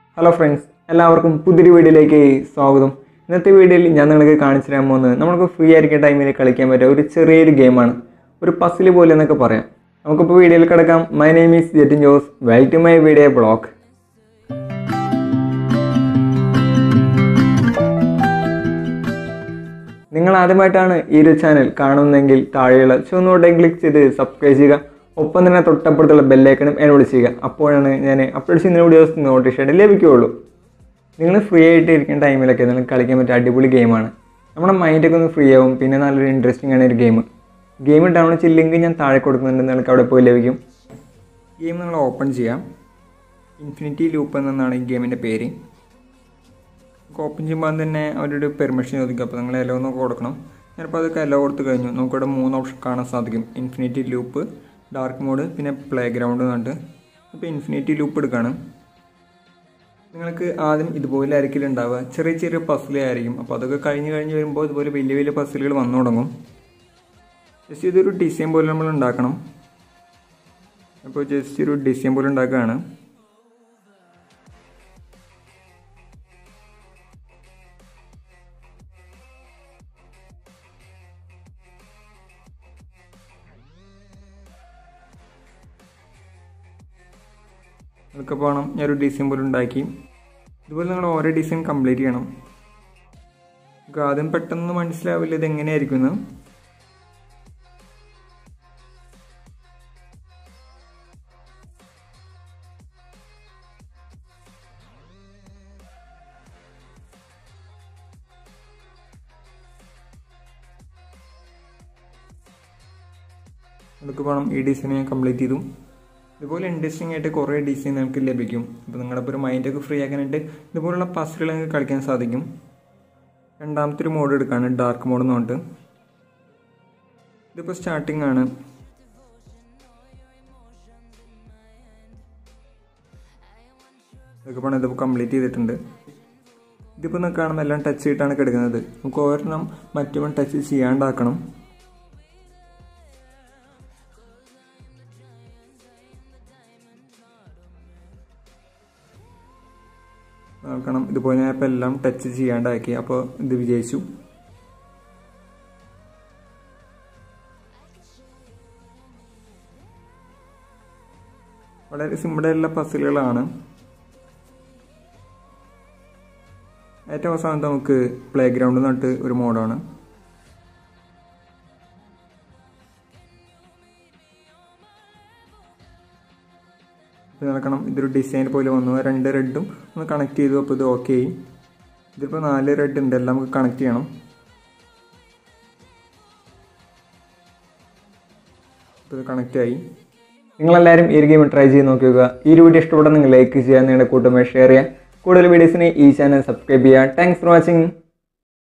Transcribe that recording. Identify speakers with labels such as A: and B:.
A: hello friends എല്ലാവർക്കും പുതിയൊരു വീഡിയോയിലേക്ക് സ്വാഗതം ഇന്നത്തെ വീഡിയോയിൽ ഞാൻ നിങ്ങൾക്ക് കാണിച്ചു തരാൻ പോകുന്നത് നമുക്ക് ഫ്രീ ആയിരിക്കുന്ന ടൈമിൽ കളിക്കാൻ പറ്റിയ ഒരു ചെറിയൊരു ഗെയിമാണ് ഒരു പസിൽ പോലെ എന്നൊക്കെ പറയാം നമുക്കിപ്പോൾ വീഡിയോയിൽ കിടക്കാം my name is Jetin Jose well to my video blog നിങ്ങൾ ആദ്യമായിട്ടാണ് ഈ ഒരു ചാനൽ കാണുന്നതെങ്കിൽ താഴെയുള്ള ചുവന്ന ബട്ടൺ ക്ലിക്ക് ചെയ്ത് സബ്സ്ക്രൈബ് ചെയ്യുക ഒപ്പം തന്നെ തൊട്ടപ്പുറത്തുള്ള ബെല്ലൈക്കണും എന്നെ വിളിച്ചുക അപ്പോഴാണ് ഞാൻ അപ്ലോഡ് ചെയ്യുന്ന വീഡിയോസ് നോട്ടിഫിക്കേഷൻ ലഭിക്കുകയുള്ളൂ നിങ്ങൾ ഫ്രീ ആയിട്ട് ഇരിക്കുന്ന ടൈമിലൊക്കെ നിങ്ങൾക്ക് കളിക്കാൻ പറ്റിയ അടിപൊളി ഗെയിമാണ് നമ്മുടെ മൈൻഡൊക്കെ ഒന്ന് ഫ്രീ ആവും പിന്നെ നല്ലൊരു ഇൻട്രസ്റ്റിംഗ് ആണ് ഒരു ഗെയിം ഗെയിം ഡൗൺലോഡ് ചെയ്ത് ലിങ്ക് ഞാൻ താഴെ കൊടുക്കുന്നുണ്ട് നിങ്ങൾക്ക് അവിടെ പോയി ലഭിക്കും ഗെയിം നിങ്ങൾ ഓപ്പൺ ചെയ്യാം ഇൻഫിനിറ്റി ലൂപ്പ് എന്നാണ് ഈ ഗെയിമിൻ്റെ പേര് നമുക്ക് ഓപ്പൺ ചെയ്യുമ്പോൾ തന്നെ അവരുടെ പെർമിഷൻ ചോദിക്കും അപ്പോൾ നിങ്ങൾ എല്ലോ ഒന്ന് കൊടുക്കണം ഞാനിപ്പോൾ അതൊക്കെ എല്ലോ കൊടുത്ത് കഴിഞ്ഞു നമുക്കിവിടെ മൂന്ന് ഓപ്ഷൻ കാണാൻ സാധിക്കും ഇൻഫിനിറ്റി ലൂപ്പ് ഡാർക്ക് മോഡ് പിന്നെ പ്ലേ ഗ്രൗണ്ട് എന്നുണ്ട് അപ്പോൾ ഇൻഫിനിറ്റി ലൂപ്പ് എടുക്കുകയാണ് നിങ്ങൾക്ക് ആദ്യം ഇതുപോലെ ആയിരിക്കില്ല ഉണ്ടാവുക ചെറിയ ചെറിയ പസിലേ ആയിരിക്കും അപ്പോൾ അതൊക്കെ കഴിഞ്ഞ് കഴിഞ്ഞ് വരുമ്പോൾ ഇതുപോലെ വലിയ വലിയ പസിലുകൾ വന്നു തുടങ്ങും ജസ്റ്റ് ഇതൊരു ഡിസൈൻ പോലെ നമ്മൾ ഉണ്ടാക്കണം അപ്പോൾ ജസ്റ്റ് ഒരു ഡിസൈൻ പോലെ ഉണ്ടാക്കുകയാണ് അതൊക്കെ പോകണം ഞാനൊരു ഡിസൈൻ പോലെ ഉണ്ടാക്കി ഇതുപോലെ നിങ്ങൾ ഓരോ ഡിസൈൻ കംപ്ലീറ്റ് ചെയ്യണം നമുക്ക് ആദ്യം പെട്ടെന്ന് മനസ്സിലാവില്ല ഇത് എങ്ങനെയായിരിക്കും എന്ന് അതൊക്കെ വേണം ഈ ഡിസൈൻ ഞാൻ കംപ്ലീറ്റ് ചെയ്തു ഇതുപോലെ ഇൻട്രസ്റ്റിംഗ് ആയിട്ട് കുറേ ഡിസൈൻ നിങ്ങൾക്ക് ലഭിക്കും അപ്പോൾ നിങ്ങളുടെ ഇപ്പോൾ ഒരു മൈൻഡൊക്കെ ഫ്രീ ആക്കാനായിട്ട് ഇതുപോലുള്ള പസിലുകൾ നിങ്ങൾക്ക് കളിക്കാൻ സാധിക്കും രണ്ടാമത്തെ ഒരു മോഡ് എടുക്കുകയാണ് ഡാർക്ക് മോഡ് എന്ന് പറഞ്ഞിട്ട് ഇതിപ്പോൾ സ്റ്റാർട്ടിംഗ് ആണ് ഇതൊക്കെ പണം ഇതിപ്പോൾ കംപ്ലീറ്റ് ചെയ്തിട്ടുണ്ട് ഇതിപ്പോൾ നിങ്ങൾക്ക് കാണുമ്പോൾ എല്ലാം ടച്ച് ചെയ്തിട്ടാണ് കിടക്കുന്നത് നമുക്ക് ഒരെണ്ണം മറ്റവൻ ടച്ച് ചെയ്യാണ്ടാക്കണം നോക്കണം ഇതുപോലെ ഞാൻ ഇപ്പോൾ എല്ലാം ടച്ച് ചെയ്യാണ്ടാക്കി അപ്പോൾ ഇത് വിജയിച്ചു വളരെ സിമ്പിളായിട്ടുള്ള പസിലുകളാണ് ഏറ്റവും അവസാനത്തെ നമുക്ക് പ്ലേ ഗ്രൗണ്ട് എന്നിട്ട് ഒരു മോഡാണ് ഇത് നടക്കണം ഇതൊരു ഡിസൈൻ പോലെ വന്നു രണ്ട് റെഡും ഒന്ന് കണക്ട് ചെയ്തു അപ്പോൾ ഇത് ഓക്കെ ആയി ഇതിപ്പോൾ നാല് റെഡ് ഉണ്ട് എല്ലാം നമുക്ക് കണക്ട് ചെയ്യണം ഇപ്പോൾ ഇത് കണക്റ്റ് ആയി നിങ്ങളെല്ലാവരും ഈ ഒരു ഗെയിം ട്രൈ ചെയ്ത് നോക്കുക ഈ ഒരു വീഡിയോ ഇഷ്ടപ്പെട്ട നിങ്ങൾ ലൈക്ക് ചെയ്യുക നിങ്ങളുടെ കൂട്ടുമായി ഷെയർ ചെയ്യുക കൂടുതൽ വീഡിയോസിന് ഈ ചാനൽ സബ്സ്ക്രൈബ് ചെയ്യുക താങ്ക്സ് ഫോർ വാച്ചിങ്